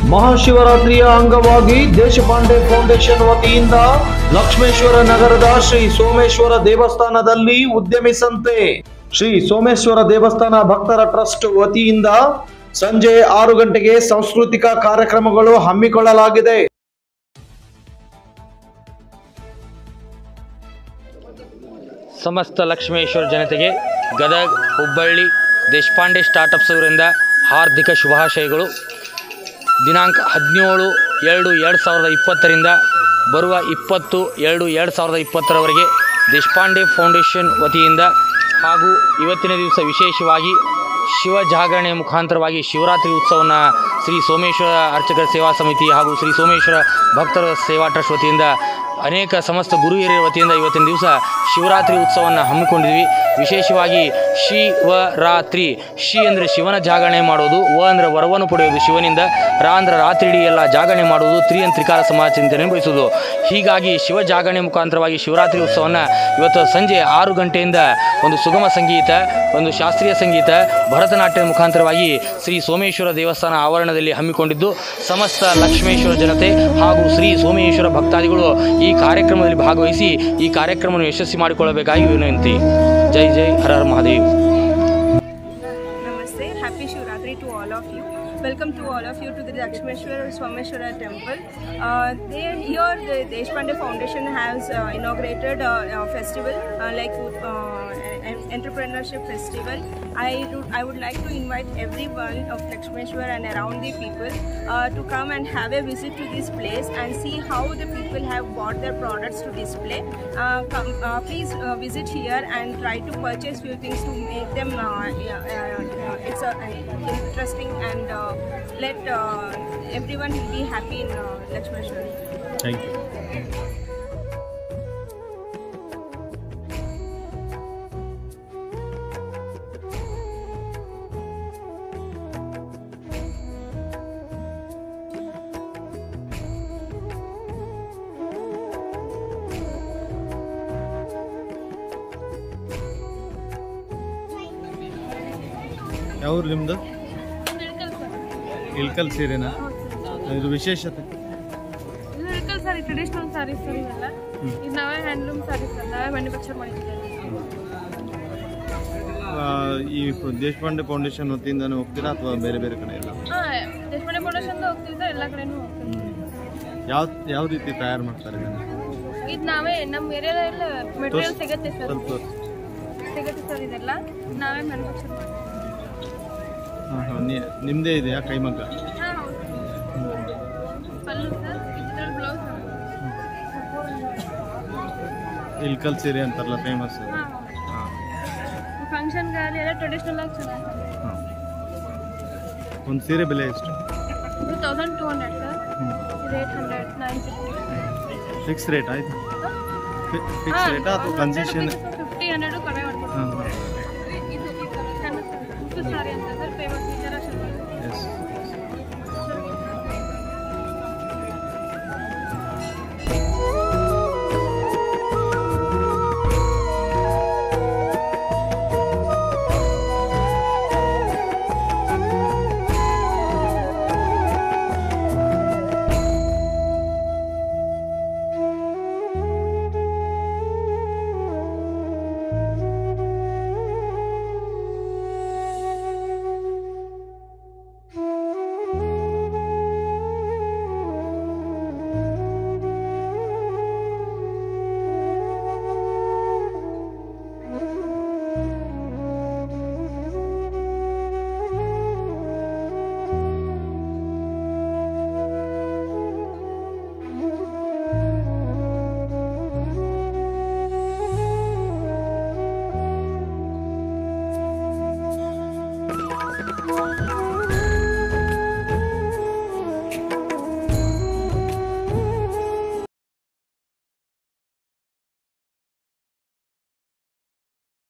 ಮಹಾಶಿವರಾತ್ರಿಯ ಅಂಗವಾಗಿ ದೇಶಪಾಂಡೆ ಫೌಂಡೇಶನ್ ವತಿಯಿಂದ ಲಕ್ಷ್ಮೇಶ್ವರ ನಗರದ ಶ್ರೀ ಸೋಮೇಶ್ವರ ದೇವಸ್ಥಾನದಲ್ಲಿ ಉದ್ಯಮಿಸಂತೆ ಶ್ರೀ ಸೋಮೇಶ್ವರ ದೇವಸ್ಥಾನ ಭಕ್ತರ ಟ್ರಸ್ಟ್ ವತಿಯಿಂದ ಸಂಜೆ ಆರು ಗಂಟೆಗೆ ಸಾಂಸ್ಕೃತಿಕ ಕಾರ್ಯಕ್ರಮಗಳು ಹಮ್ಮಿಕೊಳ್ಳಲಾಗಿದೆ ಸಮಸ್ತ ಲಕ್ಷ್ಮೇಶ್ವರ ಜನತೆಗೆ ಗದಗ್ ಹುಬ್ಬಳ್ಳಿ ದೇಶಪಾಂಡೆ ಸ್ಟಾರ್ಟಪ್ಸ್ ಅವರಿಂದ ಹಾರ್ದಿಕ ಶುಭಾಶಯಗಳು ದಿನಾಂಕ ಹದಿನೇಳು ಎರಡು ಎರಡು ಸಾವಿರದ ಇಪ್ಪತ್ತರಿಂದ ಬರುವ ಇಪ್ಪತ್ತು ಎರಡು ಎರಡು ಸಾವಿರದ ಇಪ್ಪತ್ತರವರೆಗೆ ದೇಶಪಾಂಡೆ ಫೌಂಡೇಶನ್ ವತಿಯಿಂದ ಹಾಗೂ ಇವತ್ತಿನ ದಿವಸ ವಿಶೇಷವಾಗಿ ಶಿವ ಜಾಗರಣೆ ಮುಖಾಂತರವಾಗಿ ಶಿವರಾತ್ರಿ ಉತ್ಸವವನ್ನು ಶ್ರೀ ಸೋಮೇಶ್ವರ ಅರ್ಚಕರ ಸೇವಾ ಸಮಿತಿ ಹಾಗೂ ಶ್ರೀ ಸೋಮೇಶ್ವರ ಭಕ್ತರ ಸೇವಾ ಟ್ರಸ್ಟ್ ವತಿಯಿಂದ ಅನೇಕ ಸಮಸ್ತ ಗುರು ಹಿರಿಯರ ವತಿಯಿಂದ ಇವತ್ತಿನ ದಿವಸ ಶಿವರಾತ್ರಿ ಉತ್ಸವವನ್ನು ಹಮ್ಮಿಕೊಂಡಿದ್ವಿ ವಿಶೇಷವಾಗಿ ಶಿವರಾತ್ರಿ ಶಿ ಅಂದರೆ ಶಿವನ ಜಾಗರಣೆ ಮಾಡೋದು ವ ಅಂದರೆ ವರವನ್ನು ಪಡೆಯೋದು ಶಿವನಿಂದ ರಾ ಅಂದರೆ ರಾತ್ರಿ ಇಡೀ ಎಲ್ಲ ಜಾಗರಣೆ ಮಾಡೋದು ತ್ರಿ ಅಂತ ತ್ರಿಕಾಲ ಸಮಾಜ ಚಿಂತನೆ ಬಯಸೋದು ಹೀಗಾಗಿ ಶಿವ ಜಾಗರಣೆ ಮುಖಾಂತರವಾಗಿ ಶಿವರಾತ್ರಿ ಉತ್ಸವವನ್ನು ಇವತ್ತು ಸಂಜೆ ಆರು ಗಂಟೆಯಿಂದ ಒಂದು ಸುಗಮ ಸಂಗೀತ ಒಂದು ಶಾಸ್ತ್ರೀಯ ಸಂಗೀತ ಭರತನಾಟ್ಯದ ಮುಖಾಂತರವಾಗಿ ಶ್ರೀ ಸೋಮೇಶ್ವರ ದೇವಸ್ಥಾನ ಆವರಣದಲ್ಲಿ ಹಮ್ಮಿಕೊಂಡಿದ್ದು ಸಮಸ್ತ ಲಕ್ಷ್ಮೇಶ್ವರ ಜನತೆ ಹಾಗೂ ಶ್ರೀ ಸೋಮೇಶ್ವರ ಭಕ್ತಾದಿಗಳು ಈ ಕಾರ್ಯಕ್ರಮದಲ್ಲಿ ಭಾಗವಹಿಸಿ ಈ ಕಾರ್ಯಕ್ರಮವನ್ನು ಯಶಸ್ವಿ ಮಾಡಿಕೊಳ್ಳಬೇಕಾಗಿ ವಿನಂತಿ ಜೈ ಜೈ Hara Hara Mahadev Namaste, happy Shivratri to all of you. Welcome to all of you to the Lakshmeshwara Swameshwara temple. Uh, they, here the Deshpande Foundation has uh, inaugurated a, a festival uh, like uh, an entrepreneurship festival. I, do, I would like to invite everyone of Lakshmeshwar and around the people uh, to come and have a visit to this place and see how the people have bought their products to display. Uh, come, uh, please uh, visit here and try to purchase few things to make them uh, yeah, uh, it's a, uh, interesting and uh, let uh, everyone be happy in uh, Lakshmeshwar. Thank you ಯಾವ್ರು ನಿಮ್ಮದು ಇಳ್ಕಲ್ ಸೀರೆನಾ ಇದು ವಿಶೇಷತೆ ಇದು Ilkal sari traditional saris sir ಇವೆಲ್ಲ ಇದು ನಾವೇ handloom saris sir ನಾವೇ ಮ್ಯಾನುಫ್ಯಾಕ್ಚರ್ ಮಾಡಿದ್ದೇವೆ ಆ, ಈ ದೇಶಪಾಂಡೆ ಫೌಂಡೇಶನ್ ವತಿಯಿಂದಾನೇ ಹೋಗ್ತೀರಾ ಅಥವಾ ಬೇರೆ ಬೇರೆ ಕಡೆ ಎಲ್ಲ ಹಾಂ ದೇಶಪಾಂಡೆ ಫೌಂಡೇಶನ್ ಹೋಗ್ತೀವಿ ಸರ್ ಎಲ್ಲ ಕಡೆನೂ ಹೋಗ್ತೀವಿ ಯಾವ ಯಾವ ರೀತಿ ತಯಾರು ಮಾಡ್ತಾರೆ ಇದನ್ನ ಇದು ನಾವೇ ನಮ್ಮ ಏರಿಯಾದಲ್ಲ ಮೆಟೀರಿಯಲ್ ಸಿಗುತ್ತೆ ಸರ್ ಸ್ವಲ್ಪ ತೋರ್ಸಿ. ಸಿಗುತ್ತೆ ಸರ್ ಇದೆಲ್ಲ ನಾವೇ ಮ್ಯಾನುಫ್ಯಾಕ್ಚರ್ ಮಾಡ್ತೀವಿ ಹಾಂ ಹಾಂ ನಿಮ್ಮದೇ ಇದೆಯಾ ಕೈಮಗ್ಗ ಹಾಂ ಹೌದು ಪಲ್ಲು ಸರ್ ಇದ್ರಲ್ಲಿ ಬ್ಲೌಸ್ ಇಳ್ಕಲ್ ಸೀರೆ ಅಂತಾರಲ್ಲ ಫೇಮಸ್ ಹಾಂ ಹಾಂ ಫಂಕ್ಷನ್ಗಾಗಲಿ ಎಲ್ಲ ಟ್ರೆಡಿಷ್ನಲ್ ಆಗಿ ಚೆನ್ನಾಗಿ ಹಾಂ ಒಂದು ಸೀರೆ ಬೆಲೆ ಎಷ್ಟು ಇದು ತೌಸಂಡ್ ಟೂ ಹಂಡ್ರೆಡ್ ಸರ್ ಹ್ಞೂ ಇದು eight hundred nine sixty fix rate ಆಯ್ತು ಫಿಕ್ಸ್ ರೇಟಾ ಅಥವಾ ಕನ್ಸೆಷನ್ ಫಿಫ್ಟಿ ಹಂಡ್ರೆಡು ಕಡಿಮೆ ಮಾಡ್ತೀವಿ